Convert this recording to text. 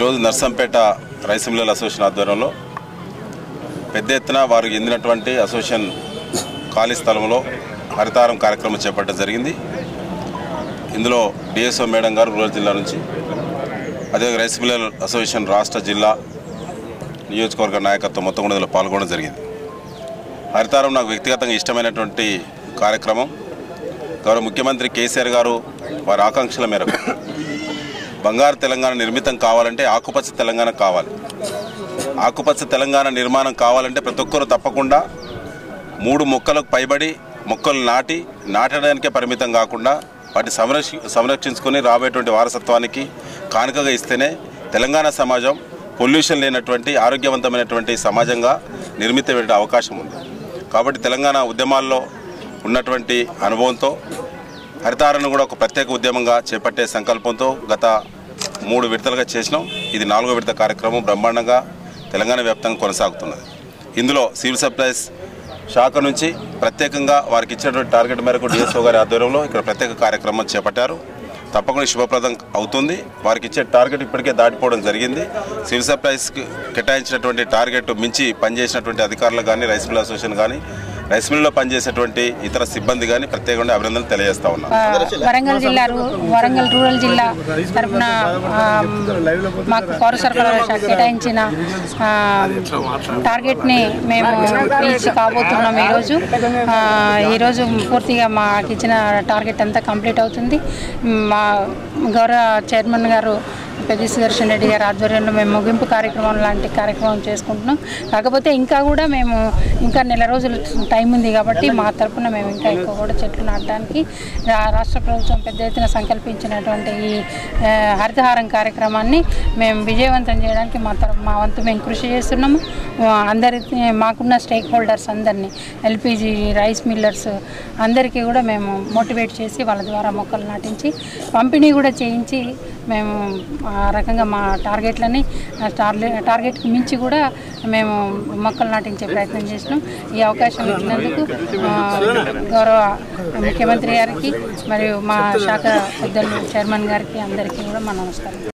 ఈరోజు Narsampet rice Miller association ఆధ్వర్యంలో పెద్ద ఎత్తున వారు చెందినటువంటి అసోసియేషన్ ఖాళీ స్థలంలో హరితారం కార్యక్రమం చేపట్టడం జరిగింది ఇందులో డిఎస్ఓ మేడం గారు రూరల్ జిల్లా నుంచి అదే రైస్ మిల్లర్ అసోసియేషన్ రాష్ట్ర జిల్లా నియోజకవర్గ నాయకత్వం మొత్తం కూడా ఇందులో పాల్గొనడం జరిగింది హరితారం నాకు వ్యక్తిగతంగా ఇష్టమైనటువంటి కార్యక్రమం గౌరవ ముఖ్యమంత్రి కేసీఆర్ గారు వారి ఆకాంక్షల మేరకు బంగారు తెలంగాణ నిర్మితం కావాలంటే ఆకుపచ్చ తెలంగాణ కావాలి ఆకుపచ్చ తెలంగాణ నిర్మాణం కావాలంటే ప్రతి ఒక్కరు తప్పకుండా మూడు మొక్కలకు పైబడి మొక్కలు నాటి నాటడానికే పరిమితం కాకుండా వాటి సంరక్షి సంరక్షించుకొని రాబోయేటువంటి వారసత్వానికి కానుకగా ఇస్తేనే తెలంగాణ సమాజం పొల్యూషన్ లేనటువంటి ఆరోగ్యవంతమైనటువంటి సమాజంగా నిర్మిత అవకాశం ఉంది కాబట్టి తెలంగాణ ఉద్యమాల్లో ఉన్నటువంటి అనుభవంతో హరితారను కూడా ఒక ప్రత్యేక ఉద్యమంగా చేపట్టే సంకల్పంతో గత మూడు విడతలుగా చేసినాం ఇది నాలుగో విడత కార్యక్రమం బ్రహ్మాండంగా తెలంగాణ వ్యాప్తంగా కొనసాగుతున్నది ఇందులో సివిల్ సప్లైస్ శాఖ నుంచి ప్రత్యేకంగా వారికి ఇచ్చినటువంటి టార్గెట్ మేరకు డిఎస్ఓ గారి ఆధ్వర్యంలో ఇక్కడ ప్రత్యేక కార్యక్రమం చేపట్టారు తప్పకుండా శుభప్రదం అవుతుంది వారికి ఇచ్చే టార్గెట్ ఇప్పటికే దాటిపోవడం జరిగింది సివిల్ సప్లైస్కి కేటాయించినటువంటి టార్గెట్ మించి పనిచేసినటువంటి అధికారులు కానీ రైస్ మిల్ అసోసియేషన్ కానీ రైస్ మిల్లో పనిచేసేటువంటి ఇతర సిబ్బంది కానీ ప్రత్యేకంగా అభినందనలు తెలియజేస్తా ఉన్నాను ఆ, వరంగల్ జిల్లా రూ- వరంగల్ రూరల్ జిల్లా తరఫున ఆ, మాకు పౌర సరఫరాల శాఖ కేటాయించిన ఆ, టార్గెట్ని మేము రీచ్ కాబోతున్నాం ఈరోజు ఆ, ఈరోజు పూర్తిగా మాకు ఇచ్చిన టార్గెట్ అంతా కంప్లీట్ అవుతుంది మా గౌరవ చైర్మన్ గారు పెద్ది సుదర్శన్ రెడ్డి గారి ఆధ్వర్యంలో మేము ముగింపు కార్యక్రమం లాంటి కార్యక్రమం చేసుకుంటున్నాం కాకపోతే ఇంకా కూడా మేము ఇంకా నెల రోజులు టైం ఉంది కాబట్టి మా తరపున మేము ఇంకా ఎక్కువ కూడా చెట్లు నాటడానికి రా- రాష్ట్ర ప్రభుత్వం పెద్ద ఎత్తున సంకల్పించినటువంటి ఈ ఆ, హరితహారం కార్యక్రమాన్ని మేము విజయవంతం చేయడానికి మా తరపు మా వంతు మేము కృషి చేస్తున్నాము ఆ, అందరికి మాకున్న స్టేక్ హోల్డర్స్ అందరినీ ఎల్పిజి రైస్ మిల్లర్స్ అందరికీ కూడా మేము మోటివేట్ చేసి వాళ్ళ ద్వారా మొక్కలు నాటించి పంపిణీ కూడా చేయించి మేము ఆ రకంగా మా టార్గెట్లని ఆ టార్గెట్ టార్గెట్కి మించి కూడా మేము మొక్కలు నాటించే ప్రయత్నం చేసినాం ఈ అవకాశం ఇచ్చినందుకు ఆ, గౌరవ ముఖ్యమంత్రి గారికి మరియు మా శాఖ పెద్దలు చైర్మన్ గారికి అందరికీ కూడా మా నమస్కారం